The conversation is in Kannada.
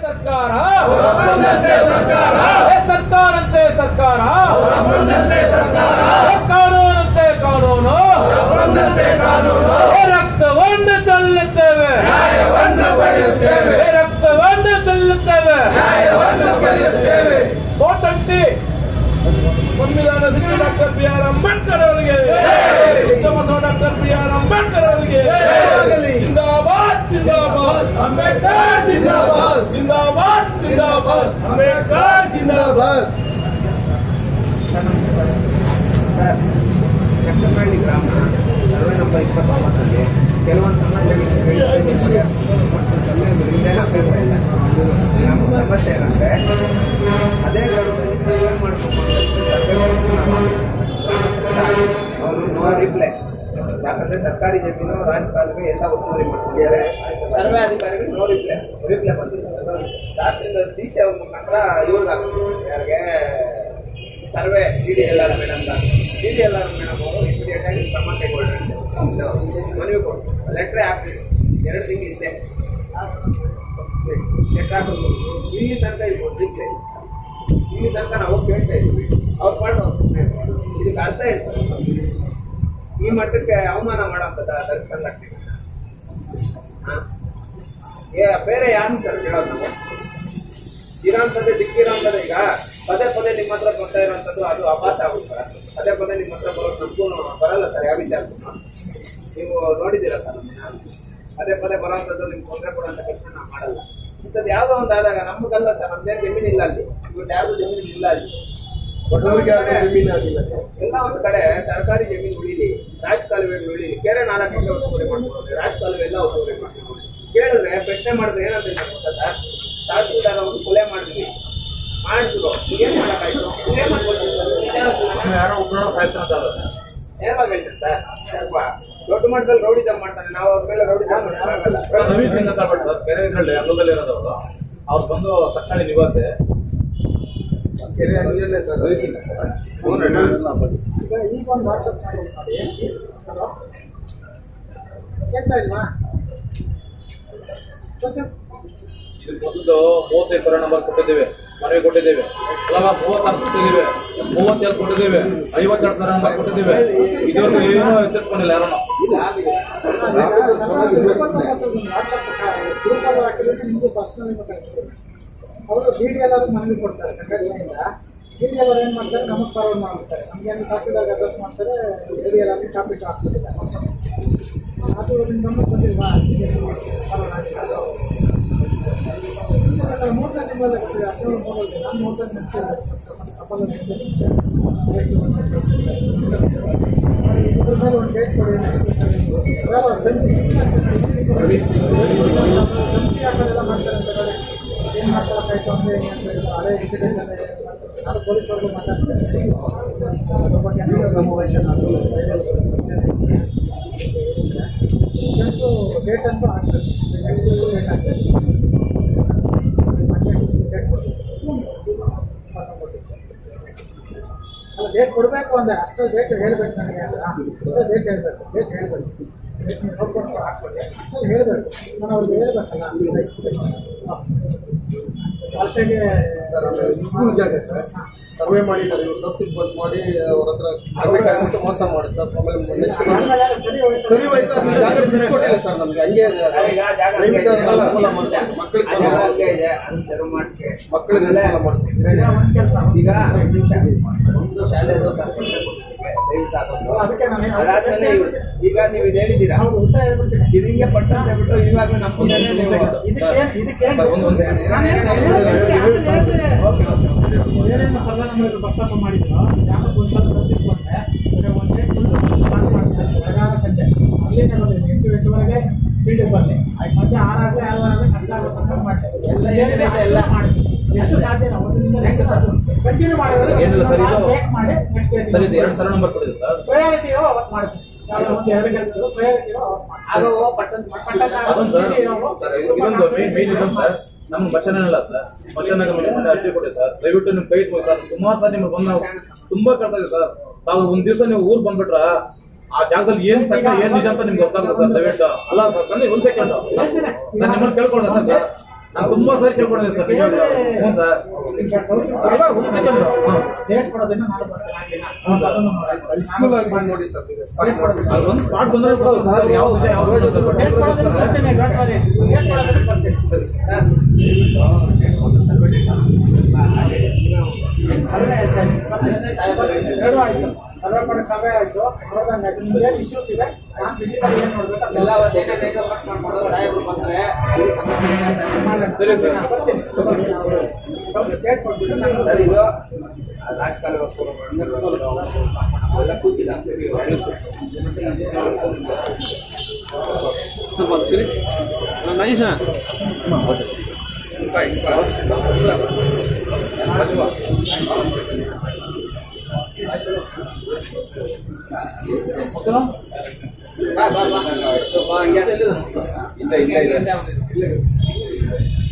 ಸರ್ಕಾರ ಏ ಸರ್ಕಾರಂತೆ ಸರ್ಕಾರ ಏ ಕಾನೂನಂತೆ ಕಾನೂನು ಏ ರಕ್ತವನ್ನು ಚೆಲ್ಲುತ್ತೇವೆ ಏ ರಕ್ತವನ್ನು ಚೆಲ್ಲುತ್ತೇವೆ ಕೋಟಂಟಿ ಸಂವಿಧಾನ ಶಿಕ್ಷಣ ಡಾಕ್ಟರ್ ಬಿ ಆರ್ ಅಂಬೇಡ್ಕರ್ ಅವರಿಗೆ ಉತ್ತಮ ಡಾಕ್ಟರ್ ಬಿ ಆರ್ ಅಂಬೇಡ್ಕರ್ ಅವರಿಗೆ ಜಿಂದಾಬಾದ್ ಜಿಂದಾಬಾದ್ ಅಂಬೇಡ್ಕರ್ ಜಿಂದಾಬಾದ್ ಜಿಂದಾಬಾದ್ ಜಿಂದಾಬಾದ್ ಅಂಬೇಡ್ಕರ್ ಜಿಂದಾಬಾದ್ ಚಕ್ಕನಹಳ್ಳಿ ಗ್ರಾಮ ಸರ್ವೆ ನಂಬರ್ ಇಪ್ಪತ್ತೊಂಬತ್ತರಲ್ಲಿ ಕೆಲವೊಂದು ಸಮಸ್ಯೆಗಳು ನಮ್ಮ ಸಮಸ್ಯೆ ಏನಂದ್ರೆ ಅದೇ ಗ್ರಾಮದಲ್ಲಿ ಸರ್ವೆ ಮಾಡಬೇಕು ಸರ್ವೆ ಅವರು ನೋ ರಿಪ್ಲೈ ಯಾಕಂದ್ರೆ ಸರ್ಕಾರಿ ಜಮೀನು ರಾಜಕಾಲುವೆ ಎಲ್ಲ ಒತ್ತುವರಿ ಮಾಡ್ತಿದ್ದಾರೆ ಸರ್ವೆ ಅಧಿಕಾರಿಗಳು ನೋ ರಿಪ್ಲೈ ರಿಪ್ಲೈ ಬಂದಿಲ್ಲ ತಹಸೀಲ್ದಾರ್ ಡಿ ಸಿ ಅವ್ರ ಮುಖಾಂತರ ಇವ್ರಿಗೆ ಯಾರಿಗೆ survey D D L R madam D D L R madam ಅವರು ಇಮಿಡಿಯೇಟ್ ಆಗಿ ಕ್ರಮ ಕೈಗೊಳ್ಳಿ ಮನವಿ ಕೊಟ್ಟು ಲೆಟ್ರ್ ಹಾಕಿ ಎರಡು ತಿಂಗಳು ಇದೆ ಲೆಟ್ರ್ ಹಾಕೋದು ಇಲ್ಲಿ ತನಕ ಇದು ರಿಪ್ಲೈ ಇಲ್ಲಿ ತನಕ ನಾವು ಕೇಳ್ತಾ ಇದ್ವಿ ಅವ್ರು ಪಾಡು ಇದಕ್ಕೆ ಅರ್ಥ ಇದೆ ಈ ಮಟ್ಟಕ್ಕೆ ಅವಮಾನ ಮಾಡೋಂಥದ್ದು ದರ್ಶನ ಏ ಬೇರೆ ಯಾರು ಸರ್ ಕೇಳೋದು ನಾವು ಇರೋಂಥದ್ದೇ ದಿಕ್ಕಿರೋಂಥದ್ದು ಈಗ ಪದೇ ಪದೇ ನಿಮ್ಮ ಹತ್ರ ಬರ್ತಾ ಇರೋಂಥದ್ದು ಅದು ಅಭಾಸ ಆಗುತ್ತೆ ಸರ್ ಪದೇ ಪದೇ ನಿಮ್ಮ ಹತ್ರ ಬರೋದು ನಮಗೂ ಬರಲ್ಲ ಸರ್ ಯಾವ ವಿಚಾರಕ್ಕೂ ನೀವು ನೋಡಿದ್ದೀರಾ ಸರ್ ನಮ್ಮನ್ನ ಪದೇ ಪದೇ ಬರೋಂಥದ್ದು ನಿಮ್ಗೆ ತೊಂದರೆ ಕೊಡುವಂಥ ಕೆಲಸ ನಾವು ಮಾಡಲ್ಲ ಇಂಥದ್ದು ಯಾವುದೋ ಒಂದು ಆದಾಗ ನಮಗಲ್ಲ ಸರ್ ನಮ್ದೇನು ಜಮೀನು ಇಲ್ಲ ಅಲ್ಲಿ ಇವತ್ತು ಯಾವುದು ಜಮೀನು ಇಲ್ಲ ಅಲ್ಲಿ ಬಡವರಿಗೆ ಯಾರಿಗೂ ಜಮೀನು ಆಗಿಲ್ಲ ಸರ್ ಎಲ್ಲ ಒಂದು ಕಡೆ ಸರ್ಕಾರಿ ಜಮೀನು ಉಳಿಲಿ ರಾಜಕಾಲುವೆಗಳು ಉಳಿಲಿ ಕೆರೆ ನಾಲ್ಕು ಎಕರೆ ಒತ್ತುವರಿ ಮಾಡ್ಕೊಳ್ಳೋದು ರಾಜಕಾಲುವೆ ಎಲ್ಲ ಒತ್ತುವರಿ ಮಾಡ್ಕೊಳ್ಳೋದು ಕೇಳಿದ್ರೆ ಪ್ರಶ್ನೆ ಮಾಡಿದ್ರೆ ಏನಂತ ಗೊತ್ತಾ ಸರ್ ತಹಸೀಲ್ದಾರ್ ಅವರು ಕೊಲೆ ಮಾಡಿದ್ವಿ ಮಾಡಿದ್ರು ಏನ್ ಮಾಡಕ್ಕಾಯ್ತು ಏನ್ ಮಾಡ್ಬೋದು ಸರ್? ವಿಚಾರ ಸುಮ್ಮನೆ ಯಾರೋ ಒಬ್ಬರು ಸಾಯಿಸ್ತಾರ ನೇರವಾಗಿ ಹೇಳ್ತೀನಿ ಸರ್ ಸ್ವಲ್ಪ ದೊಡ್ಡ ಮಟ್ಟದಲ್ಲಿ ರೌಡಿಸಮ್ ಮಾಡ್ತಾನೆ ನಾವು ಅವ್ರ ಮೇಲೆ ರೌಡಿಸಮ್ ಮಾಡಕ್ಕಾಗಲ್ಲ ನವೀನ್ ಸಿಂಗ್ ಅಂತ ಬಿಟ್ಟು ಸರ್ ಬೇರೆ ಇದರಲ್ಲಿ ಅಂಗದಲ್ಲಿ ಇರೋದವರು ಅವ್ರು ಬಂದು ತಕ್ಕಳಿ ನಿವಾಸಿ ಕೆರೆ ಅಂಜಲ್ಲೇ ಸರ್ ಈಗ ಈಗ ಒಂದು ವಾಟ್ಸಪ್ ಮಾಡಿ ನೋಡಿ ಹಲೋ ಕೇಳ್ತಾ ಇಲ್ವಾ ಜೋಸೆಫ್ ಇದಕ್ಕೆ ಮೊದಲು ಮೂವತ್ತೈದು ಸಾವಿರ ನಂಬರ್ ಕೊಟ್ಟಿದ್ದೇವೆ ಮನವಿ ಕೊಟ್ಟಿದ್ದೇವೆ ಇವಾಗ ಮೂವತ್ತಾರು ಕೊಟ್ಟಿದ್ದೇವೆ ಮೂವತ್ತೇಳು ಕೊಟ್ಟಿದ್ದೇವೆ ಐವತ್ತೆರಡು ಸಾವಿರ ನಂಬರ್ ಕೊಟ್ಟಿದ್ದೇವೆ ಇದುವರೆಗೂ ಏನೂ ಎತ್ತಿಸ್ಕೊಂಡಿಲ್ಲ ಯಾರನ್ನು ವಾಟ್ಸಪ್ ಗ್ರೂಪಲ್ಲಿ ಹಾಕಿದ್ರೆ ನಿಮಗೆ ಪರ್ಸನಲ್ ಕಳಿಸ್ತಾರೆ ಅವರು ಡಿ ಡಿ ಎಲ್ಲರೂ ಮನವಿ ಕೊಡ್ತಾರೆ ಸಂಘಟನೆಯಿಂದ ಡಿ ಡಿ ಎಲ್ಲರು ಏನು ಮಾಡ್ತಾರೆ ನಮಗೆ ಫಾರ್ವರ್ಡ್ ಮಾಡ್ತಾರೆ ನಮಗೆ ಏನು ತಹಸೀಲ್ದಾರ್ ಅಡ್ರೆಸ್ ಮಾಡ್ತಾರೆ ಡಿ ಡಿ ಎಲ್ಲರಿಗೆ ಕಾಪಿ ಹಾಕ್ತಿಲ್ಲ ಅದು ನಿಮ್ಮ ಗಮನಕ್ಕೆ ಬಂದಿಲ್ವಾ ಮೂರನೇ ತಿಂಗಳಲ್ಲಿ ಕೊಟ್ಟಿದೆ ಹದಿನೇಳು ಮೂರಲ್ಲಿ ನಾನು ಮೂರನೇ ನಿಲ್ಸಿದ್ದೆ ಕಪ್ಪಲ್ ಇದ್ರ ಮೇಲೆ ಒಂದು ಡೇಟ್ ಕೊಡಿ ಯಾವ ಸಂಜೆ ಹಾಕೋದೆಲ್ಲ ಮಾಡ್ತಾರೆ ಅಂತ ಕಡೆ ಏನು ಮಾಡ್ಕೊಳಕ್ಕಾಯ್ತು ಅಂದರೆ ಏನು ಅಂತ ಹೇಳಿದ್ರು ಹಳೆ ಇನ್ಸಿಡೆಂಟ್ ಅಂತ ಹೇಳಿದ್ರು. ನಾನು ಪೊಲೀಸವ್ರಿಗೂ ಮಾತಾಡ್ತೇನೆ ಅದ್ರ ಬಗ್ಗೆ ಕನ್ಫರ್ಮೇಷನ್ ಅದು ಇವತ್ತು ಡೇಟ್ ಅಂತೂ ಆಗ್ತದೆ ನೆಕ್ಸ್ಟ್ ಡೇಟ್ ಆಗ್ತದೆ ಡೇಟ್ ಅಲ್ಲ ಡೇಟ್ ಕೊಡಬೇಕು ಅಂದೆ ಅಷ್ಟು ಡೇಟ್ ಹೇಳ್ಬೇಕು ನನಗೆ ಅಲ್ಲ ಅಷ್ಟು ಡೇಟ್ ಹೇಳ್ಬೇಕು ಡೇಟ್ ಹೇಳ್ಬೇಕು ಡೇಟ್ ನೀವು ನೋಡ್ಕೊಂಡು ಹಾಕ್ಕೊಡಿ ಅಷ್ಟು ಹೇಳ್ಬೇಕು ನಾನು ಅವ್ರಿಗೆ ಹೇಳ್ಬೇಕಲ್ಲ ಅಷ್ಟೇಗೆ ಸರ್ ಆಮೇಲೆ ಸ್ಕೂಲ್ ಜಾಗ ಸರ್ ಸರ್ವೆ ಮಾಡಿದ್ದಾರೆ ಇವ್ರು ತಹಸೀಲ್ ಬಂದ್ ಮಾಡಿ ಅವ್ರ ಹತ್ರ ಕಮಿಟ್ ಆಗ್ಬಿಟ್ಟು ಮೋಸ ಮಾಡುತ್ತೆ ಆಮೇಲೆ ನೆಕ್ಸ್ಟ್ ಆಮೇಲೆ ಸರಿ ಹೋಯ್ತು ಸರಿ ಹೋಯ್ತು ಅದು ಜಾಗ ಬಿಡಿಸ್ಕೊಟ್ಟಿಲ್ಲ ಸರ್ ನಮ್ಗೆ ಹಂಗೆ ಇದೆ ಅದು. ಈಗ ಜಾಗ ಹಂಗೆ ದಯವಿಟ್ಟು ಇದೆ. ಅದನ್ನ ಅನುಕೂಲ ಮಾಡ್ಕೊಡಿ ಮಕ್ಕಳಿಗೆ ಆ ಜಾಗ ಹಂಗೆ ಇದೆ ಅದನ್ನ ತೆರವು ಮಾಡ್ಕೆ ಮಕ್ಕಳಿಗೆ ಅನುಕೂಲ ಮಾಡ್ಕೊಡಿ ಒಂದು ಕೆಲಸ ಈಗ ಒಂದು ಶಾಲೆದು ಕರ್ಕೊಂಡು ದಯವಿಟ್ಟು ಅದೊಂದು. ಅದಕ್ಕೆ ನಾನು ಏನು- ಅದಾದ್ಮೇಲೆ ಇವ್- ಈಗ ನೀವು ಇದು ಹೇಳಿದ್ದೀರಾ ಹೌದು ಉತ್ತರ ಹೇಳ್ಬಿಡ್ತೀನಿ ಇದಕ್ಕೆ ಪಟ್ಟ ಅಂತ ಹೇಳ್ಬಿಟ್ಟು ಇವಾಗಲೂ ನಮ್ಮ ಮುಂದೆನೇ ನೀವು ಇದಕ್ಕೆ ಇದಕ್ಕೆ ಸರ್, ಒಂದು- ಒಂದು second. ನಾನು ಏನು- ಏನೇನು ಸರ್ವೆ ನಂಬರ್ ಪ್ರಸ್ತಾಪ ಮಾಡಿದ್ರು ಯಾಕಂದ್ರೆ ಒಂದು ಸಲ ರಸೀದ್ ಕೊಟ್ಟೆ ಈಗ ಒಂದು ಡೇಟ್ ಫುಲ್ ಪಾರ್ಟಿ ಮಾಡಿಸ್ತಾರೆ ಬೆಳಗಾಗ ಸಂಜೆ ಅಲ್ಲಿಂದ ಬಂದಿದೆ ಎಂಟು ಗಂಟೆವರೆಗೆ ಫೀಲ್ಡಿಗೆ ಬರಲಿ ಸಂಜೆ ಆರಾಗಲಿ ಆರಾಗಲಿ ಕಟ್ಟಾಗೋ ತನಕ ಮಾಡ್ತೇವೆ ಎಲ್ಲ ಏನಿದೆ ಎಲ್ಲ ಮಾಡಿಸಿ ಎಷ್ಟು ಸಾಧ್ಯ ನಾವು ಒಂದರಿಂದ ನೆಕ್ಸ್ಟ್ ಕಂಟಿನ್ಯೂ ಮಾಡಿದ್ರೆ ಏನಿಲ್ಲ ಸರ್, ಇದು- ಬ್ರೇಕ್ ಮಾಡಿ ನೆಕ್ಸ್ಟ್ ಸರ್ ಇದು ಎರಡು ಸಾವಿರ ನಂಬರ್ ಕೊಟ್ಟಿದೆ ಸರ್ ಪ್ರಯಾರಿಟಿ ಇರೋ ಅವತ್ತು ಮಾಡಿಸಿ ಯಾವ್ದೋ ಒಂದು ಎರಡು ಕೆಲಸ ಪ್ರಯಾರಿಟಿ ಇರೋ ಅವತ್ತು ಮಾಡಿಸಿ ಆಗೋ ಪಟ್ಟಂತ ಮಾಡ್ಕೊಂಡಾಗ ಅದೊಂದು ಸರ್ ಸರ್ ಇದೊಂದು ಮೇನ್ ಮೇನ್ ಇದೊಂದು ಸರ್ ನಮ್ಗೆ ಬಚನ ಇಲ್ಲ ಸರ್ ಬಚನ ಮೇಲೆ ಅರ್ಜಿ ಕೊಡಿ ಸರ್ ದಯವಿಟ್ಟು ನಿಮ್ ಕೈ ಎತ್ಕೊಳ್ಳಿ ಸರ್ ಸುಮಾರು ಸರ್ ನಿಮ್ಗೆ ಬಂದು ನಾವು ತುಂಬಾ ಕೇಳ್ತಾ ಇದ್ದೀವಿ ಸರ್ ತಾವು ಒಂದ್ ದಿವಸ ನೀವು ಊರ್ ಬಂದ್ಬಿಟ್ರ ಆ ಜಾಗದಲ್ಲಿ ಏನ್ ಸತ್ಯ ಏನ್ ನಿಜ ಅಂತ ನಿಮ್ಗೆ ಗೊತ್ತಾಗುತ್ತೆ ಸರ್ ದಯವಿಟ್ಟು ಅಲ್ಲ ಸರ್ ಬನ್ನಿ ಒಂದ್ ಸೆಕೆಂಡ್ ಸರ್ ನಿಮ್ಮನ್ನ ಕೇಳ್ಕೊಳ್ಳೋಣ ಸರ್ ಸರ್ ನಾನು ತುಂಬಾ ಸರಿ ಕೇಳ್ಕೊಂಡಿದ್ದೆ ಸರ್ ನಿಜವಾಗ್ಲೂ. ಹ್ಞೂ ಸರ್ ಅಲ್ಲ, ಒಂದು second. ಹ್ಮ್. ಡೇಟ್ ಕೊಡೋದನ್ನ ನಾಳೆ ಬರ್ತೀನಿ ಆಗಿನ. ಅದನ್ನು ನೋಡಿ. ಸ್ಕೂಲ್ ಆಗಿ ಬಂದು ನೋಡಿ ಸರ್ ಈಗ ಸ್ಟಾರ್ಟ್ ಮಾಡಿ ಅದು ಒಂದು ಸ್ಪಾಟ್ ಬಂದ್ರೆ ಬಿಡೋದು ಸರ್ ಯಾವ ನಿಜ ಯಾವ ಸುಳ್ಳು ಅಂತ ಗೊತ್ತಿಲ್ಲ. ಡೇಟ್ ಕೊಡೋದನ್ನ ಬರ್ತೀನಿ don't worry. ಡೇಟ್ ಕೊಡೋದನ್ನ ಬರ್ತೀನಿ ಸರಿ ಅದನ್ನೇ ಹೇಳ್ತಾ ಇದ್ದೀನಿ. ಬರ್ತೀನಿ. ಎರಡು ಆಯ್ತು ಸರ್ವೆ ಮಾಡಕ್ ಸಭೆ ಆಯ್ತು ಅವಾಗ ನಿಮ್ಗೆ ಇಶ್ಯೂಸ್ ಇದೆ ನಾನು ಫಿಸಿಕಲ್ ಏನ್ ನೋಡ್ಬೇಕು ಎಲ್ಲ ಅದೆಲ್ಲ ಒಂದೇನೆ ಮೇಕಪ್ ಮಾಡ್ಕೊಂಡು ಸಾಹೇಬ್ರು ಬಂದ್ರೆ ಅಲ್ಲಿ ಸಮಸ್ಯೆ ಸರಿ ಸರ್ ಬರ್ತೀನಿ ಸ್ವಲ್ಪ ಡೇಟ್ ಕೊಟ್ಬಿಟ್ಟು ನಾನು ಸರ್ ಇದು ರಾಜಕಾಲ ಎಲ್ಲ ಕೂತಿಲ್ಲ ಬಾ ಬಾ ಬಾ ಇಲ್ಲ ಇಲ್ಲ ಇಲ್ಲ